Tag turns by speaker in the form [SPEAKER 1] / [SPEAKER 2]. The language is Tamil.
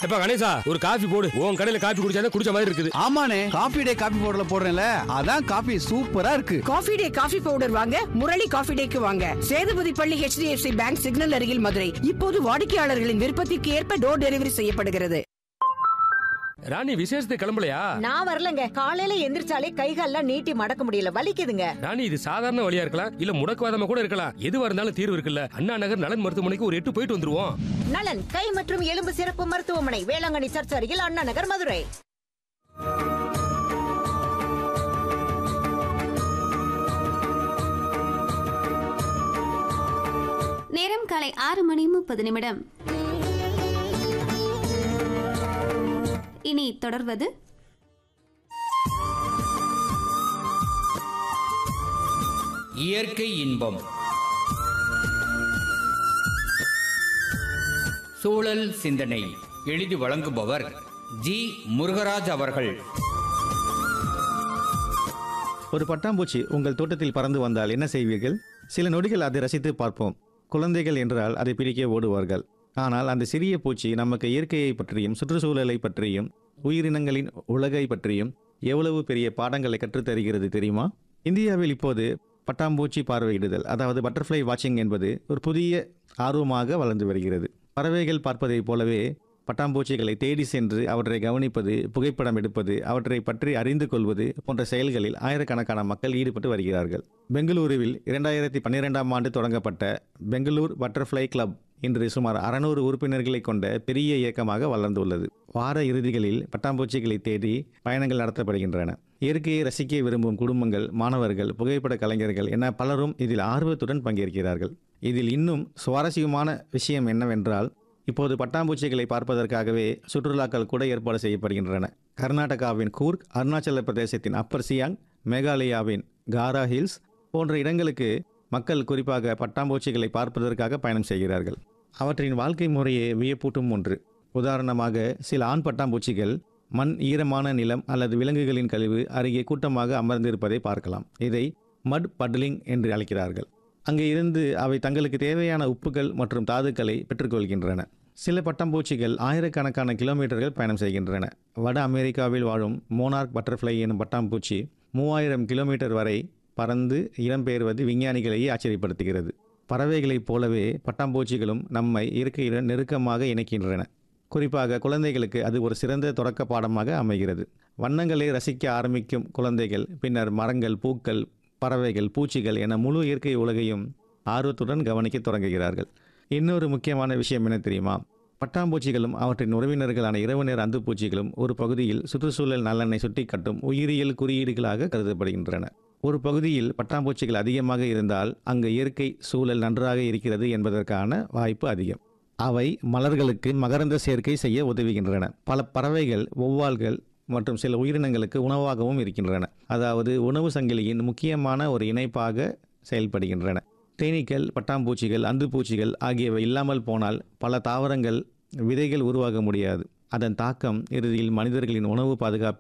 [SPEAKER 1] எப்ப கணேசா ஒரு காஃபி போடு உன் கடையில காஃபி குடிச்சாதான் குடிச்ச மாதிரி இருக்குது
[SPEAKER 2] ஆமாண்ணே காபி டே காபி பவுடர்ல போடுறேன்ல அதான் காபி சூப்பரா இருக்கு
[SPEAKER 3] காஃபி டே காஃபி பவுடர் வாங்க முரளி காஃபி டேக்கு வாங்க சேதுபதி பள்ளி HDFC பேங்க் சிக்னல் அருகில் மதுரை இப்போது வாடிக்கையாளர்களின் விருப்பத்திற்கு ஏற்ப டோர் டெலிவரி செய்யப்படுகிறது
[SPEAKER 1] ராணி விசேஷத்துக்கு கிளம்பலையா
[SPEAKER 4] நான் வரலங்க காலையில எந்திரிச்சாலே கைகால்லாம் நீட்டி மடக்க முடியல வலிக்குதுங்க
[SPEAKER 1] ராணி இது சாதாரண வழியா இருக்கலாம் இல்ல முடக்குவாதமா கூட இருக்கலாம் எதுவா இருந்தாலும் தீர்வு இருக்குல்ல அண்ணா நகர் நலன் மருத்துவமனைக்கு ஒரு எட்டு போயிட்டு வந்துருவோம்
[SPEAKER 4] நலன் கை மற்றும் எலும்பு சிறப்பு மருத்துவமனை வேளாங்கண்ணி சர்ச் அருகில் அண்ணா நகர் மதுரை
[SPEAKER 5] நேரம் காலை ஆறு மணி முப்பது நிமிடம் இனி தொடர்வது
[SPEAKER 6] இயற்கை இன்பம் சூழல் சிந்தனை எழுதி வழங்குபவர் ஜி முருகராஜ் அவர்கள்
[SPEAKER 7] ஒரு பட்டாம்பூச்சி உங்கள் தோட்டத்தில் பறந்து வந்தால் என்ன செய்வீர்கள் சில நொடிகள் அதை ரசித்து பார்ப்போம் குழந்தைகள் என்றால் அதை பிடிக்க ஓடுவார்கள் ஆனால் அந்த சிறிய பூச்சி நமக்கு இயற்கையை பற்றியும் சுற்றுச்சூழலை பற்றியும் உயிரினங்களின் உலகை பற்றியும் எவ்வளவு பெரிய பாடங்களை கற்றுத்தருகிறது தெரியுமா இந்தியாவில் இப்போது பட்டாம்பூச்சி பார்வையிடுதல் அதாவது பட்டர்ஃப்ளை வாட்சிங் என்பது ஒரு புதிய ஆர்வமாக வளர்ந்து வருகிறது பறவைகள் பார்ப்பதைப் போலவே பட்டாம்பூச்சிகளை தேடி சென்று அவற்றை கவனிப்பது புகைப்படம் எடுப்பது அவற்றை பற்றி அறிந்து கொள்வது போன்ற செயல்களில் ஆயிரக்கணக்கான மக்கள் ஈடுபட்டு வருகிறார்கள் பெங்களூருவில் இரண்டாயிரத்தி பன்னிரெண்டாம் ஆண்டு தொடங்கப்பட்ட பெங்களூர் பட்டர்ஃப்ளை கிளப் இன்று சுமார் அறநூறு உறுப்பினர்களை கொண்ட பெரிய இயக்கமாக வளர்ந்துள்ளது வார இறுதிகளில் பட்டாம்பூச்சிகளை தேடி பயணங்கள் நடத்தப்படுகின்றன இயற்கையை ரசிக்க விரும்பும் குடும்பங்கள் மாணவர்கள் புகைப்பட கலைஞர்கள் என பலரும் இதில் ஆர்வத்துடன் பங்கேற்கிறார்கள் இதில் இன்னும் சுவாரஸ்யமான விஷயம் என்னவென்றால் இப்போது பட்டாம்பூச்சிகளை பார்ப்பதற்காகவே சுற்றுலாக்கள் கூட ஏற்பாடு செய்யப்படுகின்றன கர்நாடகாவின் கூர்க் அருணாச்சல பிரதேசத்தின் அப்பர் சியாங் மேகாலயாவின் காரா ஹில்ஸ் போன்ற இடங்களுக்கு மக்கள் குறிப்பாக பட்டாம்பூச்சிகளை பார்ப்பதற்காக பயணம் செய்கிறார்கள் அவற்றின் வாழ்க்கை முறையே வியப்பூட்டும் ஒன்று உதாரணமாக சில ஆண் பட்டாம்பூச்சிகள் மண் ஈரமான நிலம் அல்லது விலங்குகளின் கழிவு அருகே கூட்டமாக அமர்ந்திருப்பதை பார்க்கலாம் இதை மட் பட்லிங் என்று அழைக்கிறார்கள் அங்கே இருந்து அவை தங்களுக்கு தேவையான உப்புகள் மற்றும் தாதுக்களை பெற்றுக்கொள்கின்றன சில பட்டாம்பூச்சிகள் ஆயிரக்கணக்கான கிலோமீட்டர்கள் பயணம் செய்கின்றன வட அமெரிக்காவில் வாழும் மோனார்க் பட்டர்ஃப்ளை எனும் பட்டாம்பூச்சி மூவாயிரம் கிலோமீட்டர் வரை பறந்து இடம்பெயர்வது விஞ்ஞானிகளையே ஆச்சரியப்படுத்துகிறது பறவைகளைப் போலவே பட்டாம்பூச்சிகளும் நம்மை இயற்கையுடன் நெருக்கமாக இணைக்கின்றன குறிப்பாக குழந்தைகளுக்கு அது ஒரு சிறந்த தொடக்க பாடமாக அமைகிறது வண்ணங்களை ரசிக்க ஆரம்பிக்கும் குழந்தைகள் பின்னர் மரங்கள் பூக்கள் பறவைகள் பூச்சிகள் என முழு இயற்கை உலகையும் ஆர்வத்துடன் கவனிக்க தொடங்குகிறார்கள் இன்னொரு முக்கியமான விஷயம் என்ன தெரியுமா பட்டாம்பூச்சிகளும் அவற்றின் உறவினர்களான இரவு நேர அந்துப்பூச்சிகளும் ஒரு பகுதியில் சுற்றுச்சூழல் நலனை சுட்டிக்காட்டும் உயிரியல் குறியீடுகளாக கருதப்படுகின்றன ஒரு பகுதியில் பட்டாம்பூச்சிகள் அதிகமாக இருந்தால் அங்கு இயற்கை சூழல் நன்றாக இருக்கிறது என்பதற்கான வாய்ப்பு அதிகம் அவை மலர்களுக்கு மகரந்த சேர்க்கை செய்ய உதவுகின்றன பல பறவைகள் ஒவ்வால்கள் மற்றும் சில உயிரினங்களுக்கு உணவாகவும் இருக்கின்றன அதாவது உணவு சங்கிலியின் முக்கியமான ஒரு இணைப்பாக செயல்படுகின்றன தேனீக்கள் பட்டாம்பூச்சிகள் அந்துப்பூச்சிகள் ஆகியவை இல்லாமல் போனால் பல தாவரங்கள் விதைகள் உருவாக முடியாது அதன் தாக்கம் இறுதியில் மனிதர்களின் உணவு பாதுகாப்பு